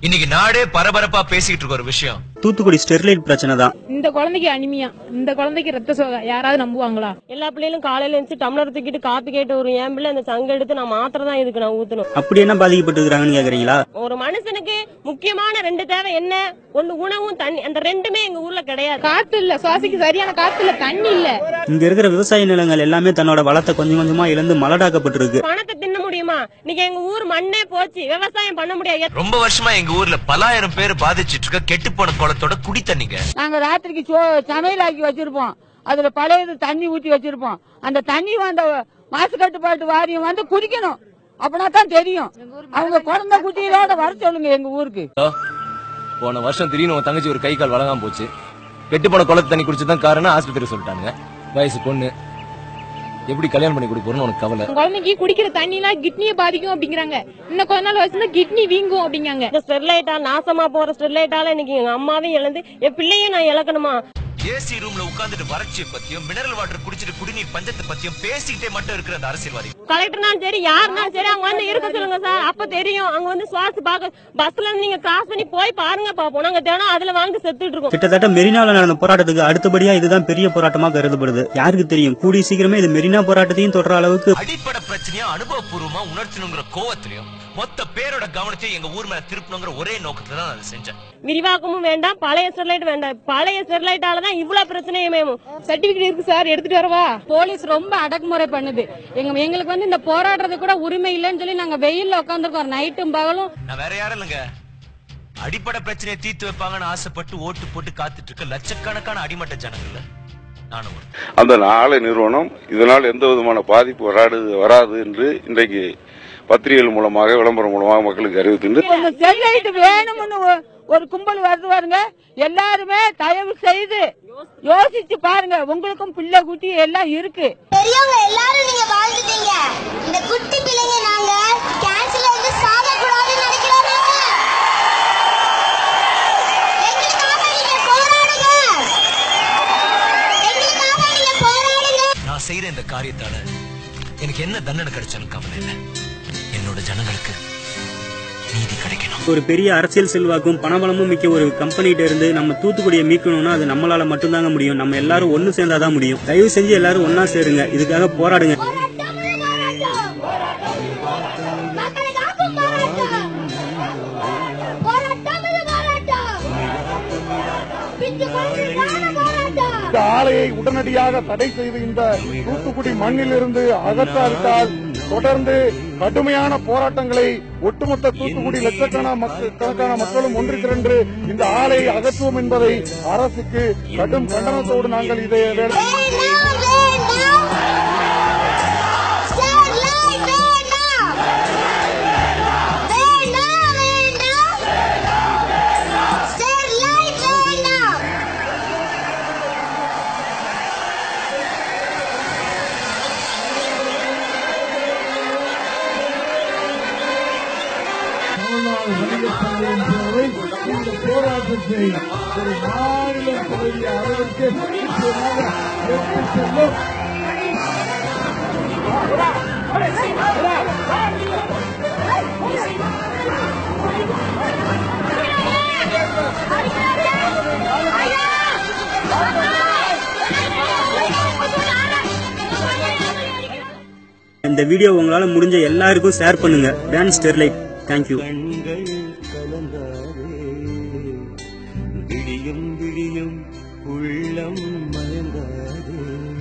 இன்னைக்கு நாடே பரபரப்பா பேசிட்டு இருக்க ஒரு விஷயம் தூத்துக்குடி ஸ்டெர்லைட் பிரச்சனை தான் இந்த குழந்தைக்கு அனிமியா இந்த குழந்தைக்கு ரத்த சோகை யாராவது நம்புவாங்களா எல்லா பிள்ளைகளும் காலையில எழுந்து டம்ளர் தூக்கிட்டு காப்பி கேட்டு ஒரு என் பிள்ளை அந்த சங்க எடுத்து நான் மாத்திரை தான் இதுக்கு நான் ஊத்தணும் அப்படி என்ன பாதிக்கப்பட்டிருக்காங்கன்னு கேக்குறீங்களா ஒரு மனுஷனுக்கு முக்கியமான ரெண்டு தேவை என்ன ஒண்ணு உணவும் தண்ணி அந்த ரெண்டுமே எங்க ஊர்ல கிடையாது காத்து இல்ல சுவாசிக்கு சரியான காத்து இல்ல தண்ணி இல்ல இங்க இருக்கிற விவசாய நிலங்கள் எல்லாமே தன்னோட வளத்தை கொஞ்சம் கொஞ்சமா இழந்து மலடாக்கப்பட்டிருக்கு பணத்தை தின்ன முடியுமா இன்னைக்கு எங்க ஊர் மண்ணே போச்சு விவசாயம் பண்ண முடியாது ரொம்ப வருஷமா எங்க ஊர்ல பலாயிரம் பேர் பாதிச்சிட்டு இருக்க கெட்டு போன குளத்தோட குடி தண்ணிங்க நாங்க ராத்திரிக்கு சோ- சமையல் ஆக்கி வச்சிருப்போம் அதுல பழையது தண்ணி ஊத்தி வச்சிருப்போம் அந்த தண்ணி அந்த மாசு கட்டுப்பாட்டு வாரியம் வந்து குடிக்கணும் அப்படின்னா தான் தெரியும் அவங்க குழந்தை குட்டிகளோட வர சொல்லுங்க எங்க ஊருக்கு போன வருஷம் திடீர்னு உன் தங்கச்சி ஒரு கை கால் வழங்காம போச்சு கெட்டு போன குளத்து தண்ணி குடிச்சதான் காரணம் ஆஸ்பத்திரி சொல்லிட்டாங்க வயசு பொண்ணு எப்படி கல்யாணம் பண்ணி கொடுப்போம்னு உனக்கு கவலை குழந்தைக்கு குடிக்கிற தண்ணிலாம் கிட்னியை பாதிக்கும் அப்படிங்கிறாங்க இன்னும் கொஞ்ச நாள் வச்சுன்னா கிட்னி வீங்கும் அப்படிங்காங்க இந்த ஸ்டெர்லைட்டா நாசமா போற ஸ்டெர்லைட்டால இன்னைக்கு எங்க அம்மாவையும் இழந்து என் பிள்ளையும் நான் இழக்கணுமா ஏசி ரூம்ல உட்கார்ந்துட்டு வறட்சியை பத்தியும் மினரல் வாட்டர் குடிச்சிட்டு குடிநீர் பஞ்சத்தை பத்தியும் பேசிக்கிட்டே மட்டும் இருக்கிற அந்த அரசியல்வாதி கலெக்டர்னாலும் சரி யாருனாலும் சரி அவங்க வந்து இருக்க சொல்லுங்க சார் அப்ப தெரியும் அங்க வந்து சுவாசி பார்க்க பஸ்ல இருந்து நீங்க கிராஸ் பண்ணி போய் பாருங்க பாப்போம் நாங்க தினம் அதுல வாங்கி செத்துட்டு இருக்கோம் கிட்டத்தட்ட மெரினால நடந்த போராட்டத்துக்கு அடுத்தபடியா இதுதான் பெரிய போராட்டமா கருதப்படுது யாருக்கு தெரியும் கூடிய சீக்கிரமே இது மெரினா போராட்டத்தையும் தொடர அளவுக்கு அடிப்படை பிரச்சனையா அனுபவபூர்வமா உணர்த்தணுங்கிற கோவத்திலையும் மொத்த பேரோட கவனத்தையும் எங்க ஊர் மேல திருப்பணுங்கிற ஒரே நோக்கத்துல தான் அதை செஞ்சேன் விரிவாக்கமும் வேண்டாம் பழைய ஸ்டெர்லைட் வேண்டாம் பழைய ஸ்டெர்லைட்டால தான் இவ்வளவு பிரச்சனையுமே சர்டிபிகேட் இருக்கு சார் எடுத்துட்டு வரவா போலீஸ் ரொம்ப அடக்குமுறை பண்ணுது எங்க எங்களுக்கு வந்து இந்த போராடுறது கூட உரிமை இல்லைன்னு சொல்லி நாங்க வெயில்ல உட்காந்துருக்கோம் நைட்டும் பகலும் நான் வேற யாரும் இல்லைங்க அடிப்படை பிரச்சனையை தீர்த்து வைப்பாங்கன்னு ஆசைப்பட்டு ஓட்டு போட்டு காத்துட்டு இருக்க லட்சக்கணக்கான அடிமட்ட ஜனங்கள்ல நானும் ஒருத்தன். அந்த ஆலை நிறுவனம் இதனால் எந்த விதமான பாதிப்பு வராது வராது என்று இன்றைக்கு பத்திரிகைகள் மூலமாக விளம்பரம் மூலமாக மக்களுக்கு அறிவித்து இந்த ஸ்டெர்லைட் வேணும்னு ஒ- ஒரு கும்பல் வருது பாருங்க எல்லாருமே தயவு செய்து யோசிச்சு பாருங்க உங்களுக்கும் பிள்ளை குட்டி எல்லாம் இருக்கு பெரியவங்க எல்லாரும் நீங்க வாழ்ந்துட்டீங்க இந்த குட்டி பிள்ளைங்க நாங்க கேன்சர்ல வந்து சாக கூடாதுன்னு நினைக்கிறோம் நாங்க எங்களுக்காக நீங்க போராடுங்க எங்களுக்காக நீங்க போராடுங்க நான் செய்யற இந்த காரியத்தால எனக்கு என்ன தண்டனை கிடைச்சாலும் கவலை இல்லை என்னோட ஜனங்களுக்கு நீதி கிடைக்கணும் ஒரு பெரிய அரசியல் செல்வாக்கும் பணபலமும் மிக்க ஒரு கம்பெனிட்ட இருந்து நம்ம தூத்துக்குடியை மீட்கணும்னா அது நம்மளால மட்டும்தாங்க முடியும் நம்ம எல்லாரும் ஒண்ணு சேர்ந்தாதான் முடியும் தயவு செஞ்சு எல்லாரும் ஒண்ணா சேருங்க இதுக்காக போராடுங்க போராட்டம் மக்களை காக்கும் போராட்டம் போராட்டம் இது போராட்டம் பிஞ்சு குழந்தைக்கான போராட்டம் இந்த ஆலையை உடனடியாக தடை செய்து இந்த தூத்துக்குடி மண்ணிலிருந்து அகற்றாவிட்டால் தொடர்ந்து கடுமையான போராட்டங்களை ஒட்டுமொத்த தூத்துக்குடி லட்சக்கணக்கான மக்கள் கணக்கான மக்களும் ஒன்று திரண்டு இந்த ஆலையை அகற்றுவோம் என்பதை அரசுக்கு கடும் கண்டனத்தோடு நாங்கள் இதை வேலை வேண்டாம் வேண்டாம் ஸ்டெர்லைட் வேண்டாம் வேண்டாம் வேண்டாம் ஸ்டெர்லைட் வேண்டாம் இந்த போராட்டத்தை ஒரு மாநிலம் பகுதிய அளவிற்கு நிச்சயமாக எடுத்துச் செல்லும் இந்த வீடியோ உங்களால முடிஞ்ச எல்லாருக்கும் ஷேர் பண்ணுங்க பேன் ஸ்டெர்லைட் தேங்க்யூ கண்கள் கலங்காதே விடியும் விடியும் உள்ளம் மயங்காதே